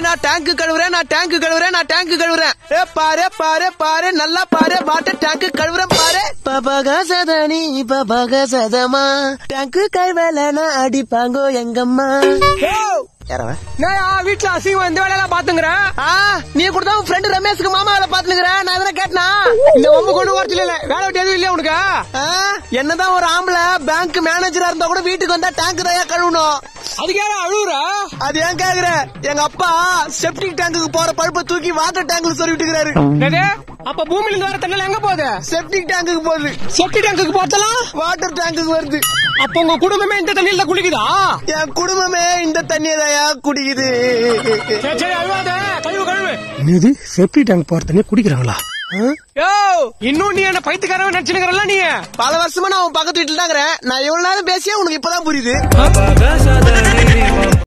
நான் டேங்க் கழுவுறேன் நான் டேங்க் கழுவுறேன் நான் டேங்க் கழுவுறேன் ஏ பாரு பாரு பாரு நல்லா பாரு வாட்டர் டேங்க் கழுவுறேன் பாரு பபக சதனி பபக சதமா டேங்க் கழுவலனா அடிப்பாங்கோ எங்கம்மா யாரவன் நான் வீட்டுல அசிங்கம் இந்த வேலையெல்லாம் பாத்துங்கிறேன் ஆ நீ கூட தான் உன் ஃப்ரெண்ட் ரமேஷ்க்கு மாமா வேலை பாத்துக்கிறேன் நான் எதனா கேட்டனா இந்த ஒம்பு கொண்டு வரத்துல இல்ல வேலை விட்டு எதுவும் இல்லையா உனக்கு ஆ, என்னதான் ஒரு ஆம்பளை பேங்க் மேனேஜரா இருந்தா கூட வீட்டுக்கு வந்தா டேங்க் தான் கழுவணும் அதுக்கு யாரும் அழுகுற அது ஏன் கேக்குற எங்க அப்பா செப்டிக் டேங்குக்கு போற பழுப்பை தூக்கி வாட்டர் டேங்க்ல சொருவிட்டு இருக்கிறாரு என்னது? அப்ப பூமியில இருந்து வர தண்ணி எங்க போகுது செப்டிக் டேங்குக்கு போகுது செப்டி டேங்குக்கு போத்தலாம் வாட்டர் டேங்குக்கு வருது அப்ப உங்க குடும்பமே இந்த தண்ணியில தான் குளிக்குதா என் குடும்பமே இந்த தண்ணியை தான் குடிக்குது சரி சரி அழுவாத கழுவு கழுவு என்னது சேஃப்டி டேங்க் போற தண்ணியை குடிக்கிறாங்களா யோ இன்னும் நீ என்ன பைத்துக்காரன் நினைச்சுக்கிறல்ல நீ பல வருஷமா நான் உன் பக்கத்து வீட்டுல தான் இருக்கிறேன் நான் எவ்வளவு நேரம் பேசியா உனக்கு இப்பதான் புரியுது Apaga esa